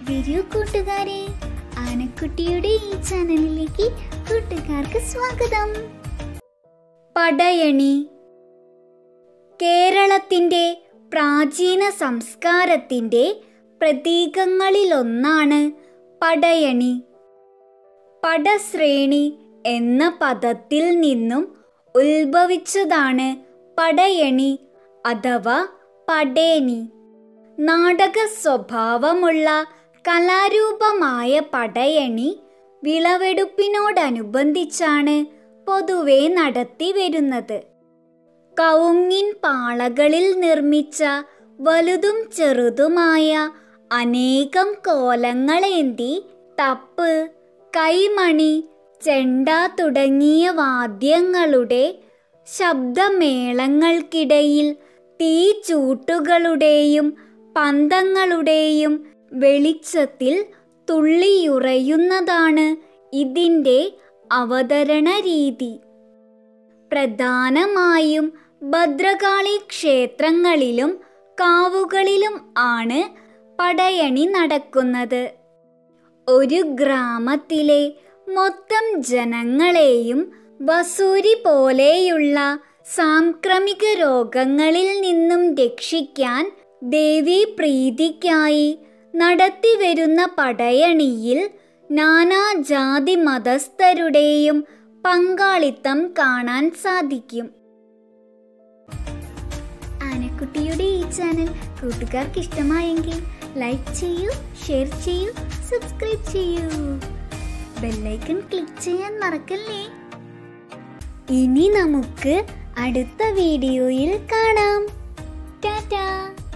വരൂ കൂട്ടുകാരെ ആനക്കുട്ടിയുടെ ഈ ചാനലിലേക്ക് കൂട്ടുകാർക്ക് സ്വാഗതം പടയണി കേരളത്തിൻ്റെ പ്രാചീന സംസ്കാരത്തിൻ്റെ പ്രതീകങ്ങളിലൊന്നാണ് പടയണി പടശ്രേണി എന്ന പദത്തിൽ നിന്നും ഉത്ഭവിച്ചതാണ് പടയണി അഥവാ പടേനി നാടക സ്വഭാവമുള്ള കലാരൂപമായ പടയണി വിളവെടുപ്പിനോടനുബന്ധിച്ചാണ് പൊതുവെ നടത്തി വരുന്നത് കവുങ്ങിൻ പാളകളിൽ നിർമ്മിച്ച വലുതും ചെറുതുമായ അനേകം കോലങ്ങളേന്തി തപ്പ് കൈമണി ചെണ്ട തുടങ്ങിയ വാദ്യങ്ങളുടെ ശബ്ദമേളങ്ങൾക്കിടയിൽ തീച്ചൂട്ടുകളുടെയും പന്തങ്ങളുടെയും വെളിച്ചത്തിൽ തുള്ളിയുറയുന്നതാണ് ഇതിൻ്റെ അവതരണ രീതി പ്രധാനമായും ഭദ്രകാളി ക്ഷേത്രങ്ങളിലും കാവുകളിലും ആണ് പടയണി നടക്കുന്നത് ഒരു ഗ്രാമത്തിലെ മൊത്തം ജനങ്ങളെയും വസൂരി പോലെയുള്ള സാംക്രമിക രോഗങ്ങളിൽ നിന്നും രക്ഷിക്കാൻ ദേവീ പ്രീതിക്കായി നടത്തിവരുന്ന പടയണിയിൽ നാനാജാതി മതസ്ഥരുടെയും പങ്കാളിത്തം കാണാൻ സാധിക്കും ആനക്കുട്ടിയുടെ ഈ ചാനൽ കൂട്ടുകാർക്ക് ഇഷ്ടമായെങ്കിൽ ലൈക്ക് ചെയ്യൂ ഷെയർ ചെയ്യൂ സബ്സ്ക്രൈബ് ചെയ്യൂ ബെല്ലൈക്കൺ ക്ലിക്ക് ചെയ്യാൻ മറക്കല്ലേ ഇനി നമുക്ക് അടുത്ത വീഡിയോയിൽ കാണാം ടാറ്റാ